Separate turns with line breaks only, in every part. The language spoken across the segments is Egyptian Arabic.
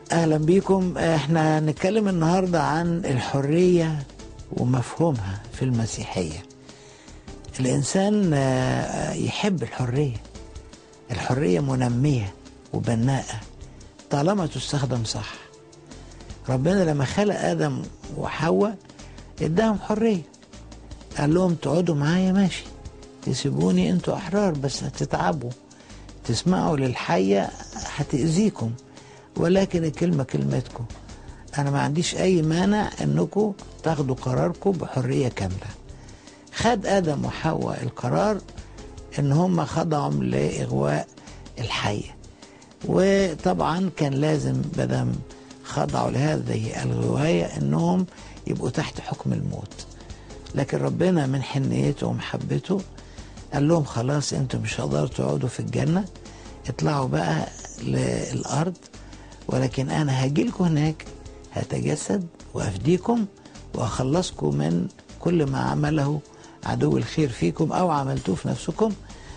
اهلا بيكم احنا هنتكلم النهارده عن الحريه ومفهومها في المسيحيه الانسان آه، يحب الحريه الحريه منميه وبناءه طالما تستخدم صح ربنا لما خلق ادم وحواء اداهم حريه قال لهم تقعدوا معايا ماشي تسيبوني انتوا احرار بس هتتعبوا تسمعوا للحيه هتاذيكم ولكن الكلمه كلمتكم انا ما عنديش اي مانع انكم تاخدوا قراركم بحريه كامله خد ادم وحواء القرار ان هم خضعوا لاغواء الحيه وطبعا كان لازم بدم خضعوا لهذه الغوايه انهم يبقوا تحت حكم الموت لكن ربنا من حنيته ومحبته قال لهم خلاص انتم مش هتقدروا تقعدوا في الجنه اطلعوا بقى للارض ولكن انا هاجي لكم هناك هتجسد وافديكم واخلصكم من كل ما عمله عدو الخير فيكم او عملتوه في نفسكم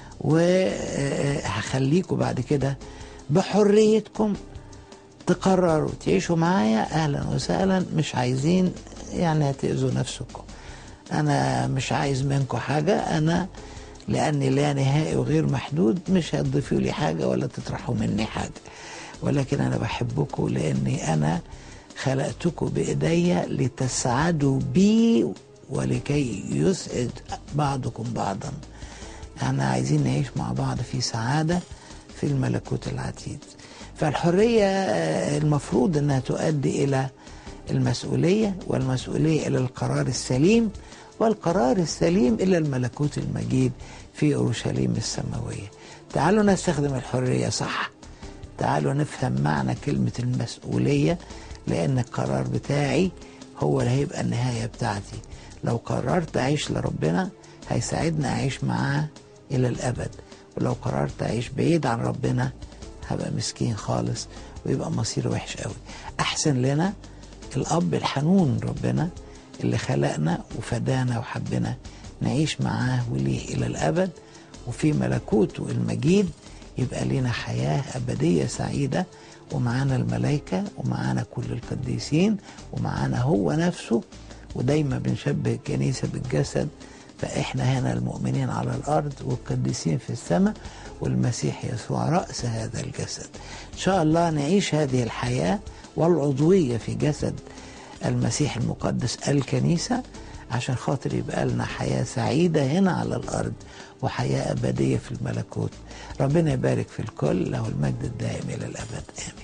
وهخليكم بعد كده بحريتكم تقرروا تعيشوا معايا اهلا وسهلا مش عايزين يعني هتاذوا نفسكم انا مش عايز منكم حاجه انا لاني لا نهائي وغير محدود مش هتضيفوا لي حاجه ولا تطرحوا مني حاجه ولكن انا بحبكم لاني انا خلقتكم بايديا لتسعدوا بي ولكي يسعد بعضكم بعضا احنا عايزين نعيش مع بعض في سعاده في الملكوت العتيد فالحريه آه، المفروض انها تؤدي الى المسؤوليه والمسؤوليه الى القرار السليم والقرار السليم الى الملكوت المجيد في اورشليم السماويه تعالوا نستخدم الحريه صح تعالوا نفهم معنى كلمه المسؤوليه لان القرار بتاعي هو اللي هيبقى النهايه بتاعتي لو قررت اعيش لربنا هيساعدني اعيش معاه الى الابد ولو قررت اعيش بعيد عن ربنا هبقى مسكين خالص ويبقى مصير وحش قوي احسن لنا الاب الحنون ربنا اللي خلقنا وفدانا وحبنا نعيش معاه وليه الى الابد وفي ملكوته المجيد يبقى لنا حياه ابديه سعيده ومعانا الملائكه ومعانا كل القديسين ومعانا هو نفسه ودايما بنشبه الكنيسه بالجسد فاحنا هنا المؤمنين على الارض والقديسين في السماء والمسيح يسوع راس هذا الجسد ان شاء الله نعيش هذه الحياه والعضويه في جسد المسيح المقدس الكنيسه عشان خاطر يبقى لنا حياه سعيده هنا على الارض وحياه ابديه في الملكوت ربنا يبارك في الكل له المجد الدائم الى الابد امين